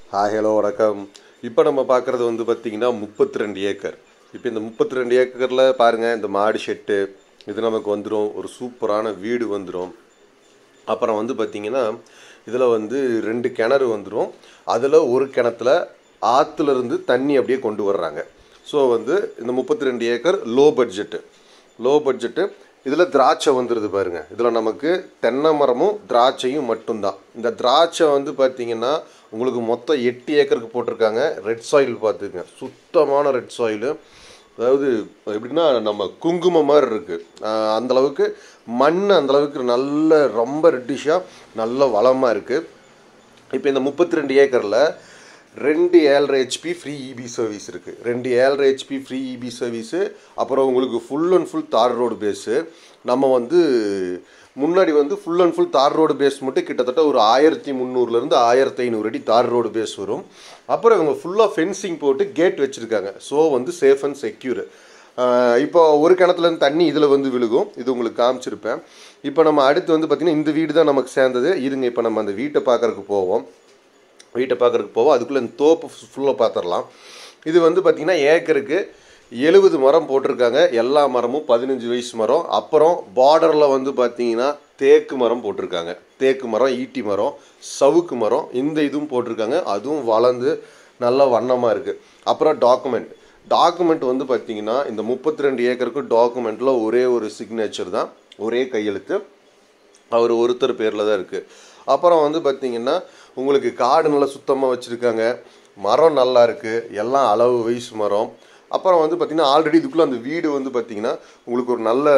hi hello வணக்கம் இப்போ நம்ம பார்க்குறது வந்து பார்த்திங்கன்னா முப்பத்தி ரெண்டு ஏக்கர் இப்போ இந்த முப்பத்தி ரெண்டு ஏக்கரில் பாருங்கள் இந்த மாடு ஷெட்டு இது நமக்கு வந்துடும் ஒரு சூப்பரான வீடு வந்துடும் அப்புறம் வந்து பார்த்திங்கன்னா இதில் வந்து ரெண்டு கிணறு வந்துடும் அதில் ஒரு கிணத்துல ஆற்றுல இருந்து தண்ணி அப்படியே கொண்டு வர்றாங்க ஸோ வந்து இந்த முப்பத்தி ரெண்டு acre low budget low budget இதில் திராட்சை வந்துடுது பாருங்க இதில் நமக்கு தென்னை மரமும் திராட்சையும் மட்டும்தான் இந்த திராட்சை வந்து பார்த்திங்கன்னா உங்களுக்கு மொத்தம் எட்டு ஏக்கருக்கு போட்டிருக்காங்க ரெட் சாயில் பார்த்துங்க சுத்தமான ரெட் சாயிலு அதாவது எப்படின்னா நம்ம குங்குமம் மாதிரி இருக்குது அந்த அளவுக்கு மண் அந்த அளவுக்கு நல்ல ரொம்ப ரெட்டிஷாக நல்ல வளமாக இருக்குது இப்போ இந்த முப்பத்தி ரெண்டு ஏக்கரில் ரெண்டு ஏழரை ஹெச்பி ஃப்ரீ இபி சர்வீஸ் இருக்குது ரெண்டு ஏழரை ஹெச்பி ஃப்ரீ இபி சர்வீஸு அப்புறம் உங்களுக்கு full and full tar road base நம்ம வந்து முன்னாடி வந்து full and full tar road base மட்டும் கிட்டத்தட்ட ஒரு ஆயிரத்தி முந்நூறுலேருந்து ஆயிரத்தி ஐநூறு அடி தார் ரோடு பேஸ் வரும் அப்புறம் இவங்க ஃபுல்லாக ஃபென்சிங் போட்டு கேட் வச்சுருக்காங்க ஸோ வந்து சேஃப் அண்ட் செக்யூர் இப்போ ஒரு கிணத்துலேருந்து தண்ணி இதில் வந்து விழுகும் இது உங்களுக்கு காமிச்சிருப்பேன் இப்போ நம்ம அடுத்து வந்து பார்த்திங்கன்னா இந்த வீடு தான் நமக்கு சேர்ந்தது இருங்க இப்போ நம்ம அந்த வீட்டை பார்க்குறதுக்கு போவோம் வீட்டை பார்க்குறதுக்கு போவோம் அதுக்குள்ளே இந்த தோப்பு ஃபுல்லாக பார்த்துடலாம் இது வந்து பார்த்திங்கன்னா ஏக்கருக்கு எழுபது மரம் போட்டிருக்காங்க எல்லா மரமும் பதினஞ்சு வயசு மரம் அப்புறம் பார்டரில் வந்து பார்த்தீங்கன்னா தேக்கு மரம் போட்டிருக்காங்க தேக்கு மரம் ஈட்டி மரம் சவுக்கு மரம் இந்த இதுவும் போட்டிருக்காங்க அதுவும் வளர்ந்து நல்ல வண்ணமாக இருக்குது அப்புறம் டாக்குமெண்ட் டாக்குமெண்ட் வந்து பார்த்தீங்கன்னா இந்த முப்பத்தி ரெண்டு ஏக்கருக்கு டாக்குமெண்ட்டில் ஒரே ஒரு சிக்னேச்சர் தான் ஒரே கையெழுத்து அவர் ஒருத்தர் பேரில் தான் இருக்குது அப்புறம் வந்து பார்த்திங்கன்னா உங்களுக்கு காடு நல்லா சுத்தமாக வச்சுருக்காங்க மரம் நல்லா இருக்குது எல்லாம் அளவு வயசு மரம் அப்புறம் வந்து பார்த்திங்கன்னா ஆல்ரெடி இதுக்குள்ளே அந்த வீடு வந்து பார்த்திங்கன்னா உங்களுக்கு ஒரு நல்ல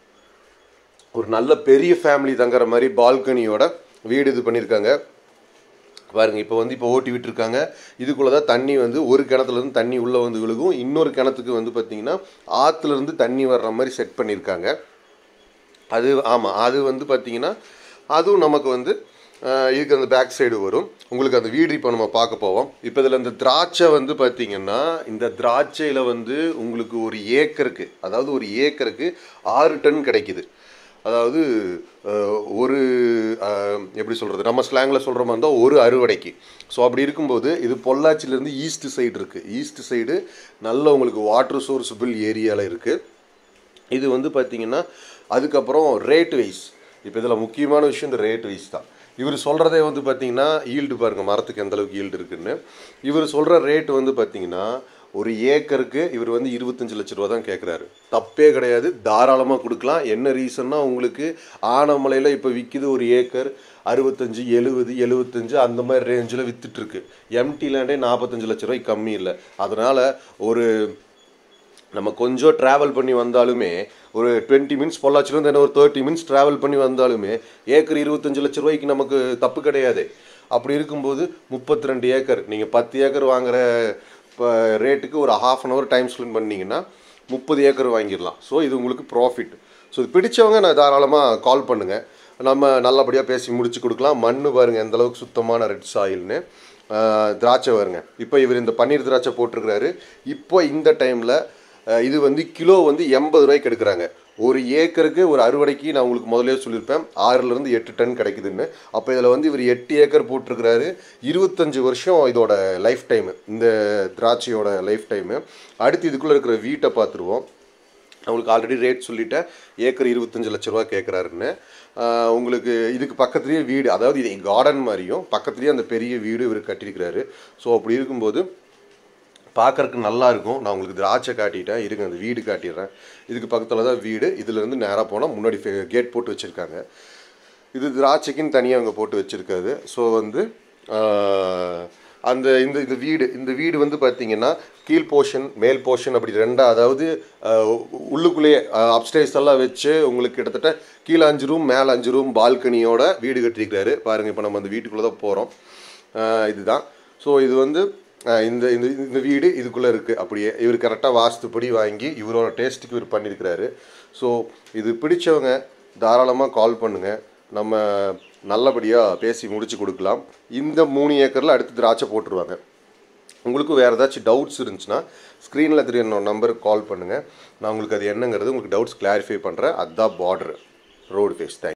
ஒரு நல்ல பெரிய ஃபேமிலி தங்குற மாதிரி பால்கனியோட வீடு இது பண்ணியிருக்காங்க பாருங்கள் இப்போ வந்து இப்போ ஓட்டி விட்டுருக்காங்க இதுக்குள்ளே தான் தண்ணி வந்து ஒரு கிணத்துலேருந்து தண்ணி உள்ளே வந்து விழுகும் இன்னொரு கிணத்துக்கு வந்து பார்த்திங்கன்னா ஆற்றுலேருந்து தண்ணி வர்ற மாதிரி செட் பண்ணியிருக்காங்க அது ஆமாம் அது வந்து பார்த்திங்கன்னா அதுவும் நமக்கு வந்து இதுக்கு அந்த பேக் சைடு வரும் உங்களுக்கு அந்த வீடு இப்போ நம்ம பார்க்க போவோம் இப்போ இதில் இந்த திராட்சை வந்து பார்த்திங்கன்னா இந்த திராட்சையில் வந்து உங்களுக்கு ஒரு ஏக்கருக்கு அதாவது ஒரு ஏக்கருக்கு ஆறு டன் கிடைக்குது அதாவது ஒரு எப்படி சொல்கிறது நம்ம ஸ்லாங்கில் சொல்கிற மாதிரி இருந்தால் ஒரு அறுவடைக்கு ஸோ அப்படி இருக்கும்போது இது பொள்ளாச்சியிலேருந்து ஈஸ்ட் சைடு இருக்குது ஈஸ்ட் சைடு நல்ல உங்களுக்கு வாட்டர் சோர்ஸ் பில் ஏரியாவில் இருக்குது இது வந்து பார்த்திங்கன்னா அதுக்கப்புறம் ரேட் வைஸ் இப்போ இதில் முக்கியமான விஷயம் இந்த ரேட் வைஸ் தான் இவர் சொல்கிறதே வந்து பார்த்தீங்கன்னா ஈல்டு பாருங்கள் மரத்துக்கு எந்த அளவுக்கு ஈல்டு இருக்குன்னு இவர் சொல்கிற ரேட் வந்து பார்த்தீங்கன்னா ஒரு ஏக்கருக்கு இவர் வந்து இருபத்தஞ்சு லட்ச ரூபா தான் கேட்குறாரு தப்பே கிடையாது தாராளமாக கொடுக்கலாம் என்ன ரீசன்னா உங்களுக்கு ஆனமலையில் இப்போ விற்கிது ஒரு ஏக்கர் அறுபத்தஞ்சு எழுபது எழுபத்தஞ்சு அந்த மாதிரி ரேஞ்சில் விற்றுட்ருக்கு எம்டி லேண்டே நாற்பத்தஞ்சு லட்ச ரூபாய்க்கு கம்மி இல்லை அதனால் ஒரு நம்ம கொஞ்சம் ட்ராவல் பண்ணி வந்தாலுமே ஒரு டுவெண்ட்டி மினிட்ஸ் பொள்ளாச்சிலேருந்து என்ன ஒரு தேர்ட்டி மினிட்ஸ் ட்ராவல் பண்ணி வந்தாலுமே ஏக்கர் இருபத்தஞ்சு லட்ச ரூபாய்க்கு நமக்கு தப்பு கிடையாது அப்படி இருக்கும்போது முப்பத்தி ரெண்டு ஏக்கர் நீங்கள் பத்து ஏக்கர் வாங்குகிற இப்போ ரேட்டுக்கு ஒரு half an hour time spend பண்ணிங்கன்னா முப்பது ஏக்கர் வாங்கிடலாம் ஸோ இது உங்களுக்கு ப்ராஃபிட் ஸோ இது பிடிச்சவங்க நான் தாராளமாக கால் பண்ணுங்கள் நம்ம நல்லபடியாக பேசி முடிச்சு கொடுக்கலாம் மண் பாருங்கள் எந்த அளவுக்கு சுத்தமான ரெட் சாயில்னு திராட்சை வருங்க இப்போ இவர் இந்த பன்னீர் திராட்சை போட்டிருக்கிறாரு இப்போ இந்த டைமில் இது வந்து கிலோ வந்து எண்பது ரூபாய்க்கு எடுக்கிறாங்க ஒரு ஏக்கருக்கு ஒரு அறுவடைக்கு நான் உங்களுக்கு முதலே சொல்லியிருப்பேன் ஆறுலேருந்து எட்டு டன் கிடைக்குதுன்னு அப்போ இதில் வந்து இவர் எட்டு ஏக்கர் போட்டிருக்கிறாரு இருபத்தஞ்சி வருஷம் இதோட லைஃப் டைமு இந்த திராட்சையோட லைஃப் டைமு அடுத்து இதுக்குள்ளே இருக்கிற வீட்டை பார்த்துருவோம் அவங்களுக்கு ஆல்ரெடி ரேட் சொல்லிட்டேன் ஏக்கர் இருபத்தஞ்சு லட்ச ரூபா கேட்குறாருன்னு உங்களுக்கு இதுக்கு பக்கத்துலேயே வீடு அதாவது இது கார்டன் மாதிரியும் பக்கத்துலேயே அந்த பெரிய வீடு இவர் கட்டியிருக்கிறாரு ஸோ அப்படி இருக்கும்போது பார்க்குறக்கு நல்லா இருக்கும் நான் உங்களுக்கு திராட்சை காட்டிட்டேன் இருங்க அந்த வீடு காட்டிடுறேன் இதுக்கு பக்கத்தில் தான் வீடு இதுலேருந்து நேராக போனால் முன்னாடி கேட் போட்டு வச்சுருக்காங்க இது திராட்சைக்குன்னு தனியாக அவங்க போட்டு வச்சுருக்காது ஸோ வந்து அந்த இந்த இந்த வீடு இந்த வீடு வந்து பார்த்திங்கன்னா கீழ் போர்ஷன் மேல் போர்ஷன் அப்படி ரெண்டா அதாவது உள்ளுக்குள்ளேயே அப்ஸ்டேஸ் எல்லாம் வச்சு உங்களுக்கு கிட்டத்தட்ட கீழே அஞ்சு ரூம் மேலே அஞ்சு ரூம் பால்கனியோட வீடு கட்டியிருக்கிறாரு பாருங்கள் இப்போ நம்ம அந்த வீட்டுக்குள்ளே தான் போகிறோம் இதுதான் ஸோ இது வந்து இந்த இந்த இந்த வீடு இதுக்குள்ளே இருக்குது அப்படியே இவர் கரெக்டாக வாஸ்துப்படி வாங்கி இவரோட டேஸ்ட்டுக்கு இவர் பண்ணியிருக்கிறாரு ஸோ இது பிடிச்சவங்க தாராளமாக கால் பண்ணுங்கள் நம்ம நல்லபடியாக பேசி முடிச்சு கொடுக்கலாம் இந்த மூணு ஏக்கரில் அடுத்து திராட்சை போட்டுருவாங்க உங்களுக்கு வேறு ஏதாச்சும் டவுட்ஸ் இருந்துச்சுன்னா ஸ்க்ரீனில் தெரிய நம்பருக்கு கால் பண்ணுங்கள் நான் உங்களுக்கு அது என்னங்கிறது உங்களுக்கு டவுட்ஸ் கிளாரிஃபை பண்ணுறேன் அதுதான் பார்டர் ரோடு ஃபேஸ் தேங்க்